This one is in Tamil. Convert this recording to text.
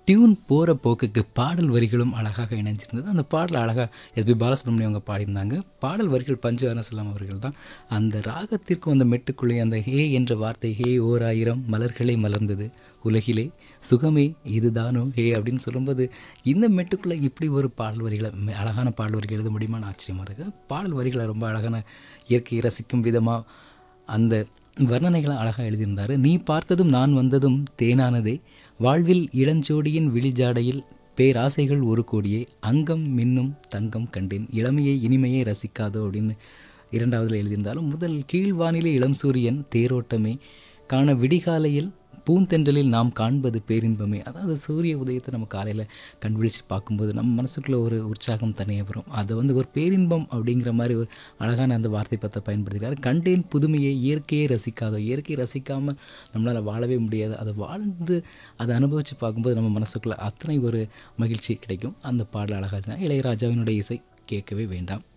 டியூன் போகிற போக்குக்கு பாடல் வரிகளும் அழகாக இணைஞ்சிருந்தது அந்த பாடல் அழகாக எஸ்பி பாலசுப்ரமணியம் அவங்க பாடியிருந்தாங்க பாடல் வரிகள் பஞ்சு அருணசலாம் அவர்கள் தான் அந்த ராகத்திற்கும் அந்த மெட்டுக்குள்ளே அந்த ஹே என்ற வார்த்தை ஹே ஓர் ஆயிரம் மலர்களே மலர்ந்தது உலகிலே சுகமே இதுதானோ ஹே அப்படின்னு சொல்லும்போது இந்த மெட்டுக்குள்ளே இப்படி ஒரு பாடல் வரிகளை மெ- அழகான பாடல் வரிகள் எழுத முடியுமான்னு ஆச்சரியமாக இருக்குது பாடல் வரிகளை ரொம்ப அழகான இயற்கையை ரசிக்கும் விதமாக அந்த வர்ணனைகளை அழகாக எழுதியிருந்தார் நீ பார்த்ததும் நான் வந்ததும் தேனானதே வாழ்வில் இளஞ்சோடியின் விழிஜாடையில் பேராசைகள் ஒரு கோடியே அங்கம் மின்னும் தங்கம் கண்டேன் இளமையை இனிமையை ரசிக்காதோ அப்படின்னு இரண்டாவதுல எழுதியிருந்தாலும் முதல் கீழ்வானிலே இளம் சூரியன் தேரோட்டமே காண விடிகாலையில் பூந்தென்றலில் நாம் காண்பது பேரின்பமே அதாவது சூரிய உதயத்தை நம்ம காலையில் கண் விழிச்சு பார்க்கும்போது நம்ம மனசுக்குள்ள ஒரு உற்சாகம் தனியாக வரும் அதை வந்து ஒரு பேரின்பம் அப்படிங்கிற மாதிரி ஒரு அழகான அந்த வார்த்தை பற்றி பயன்படுத்துகிறார் கண்டேன் புதுமையை இயற்கையை ரசிக்காதோ இயற்கையை ரசிக்காமல் நம்மளால் வாழவே முடியாது அதை வாழ்ந்து அதை அனுபவித்து பார்க்கும்போது நம்ம மனசுக்குள்ள அத்தனை ஒரு மகிழ்ச்சி கிடைக்கும் அந்த பாடல் அழகாக இருந்தால் இளையராஜாவினுடைய இசை கேட்கவே வேண்டாம்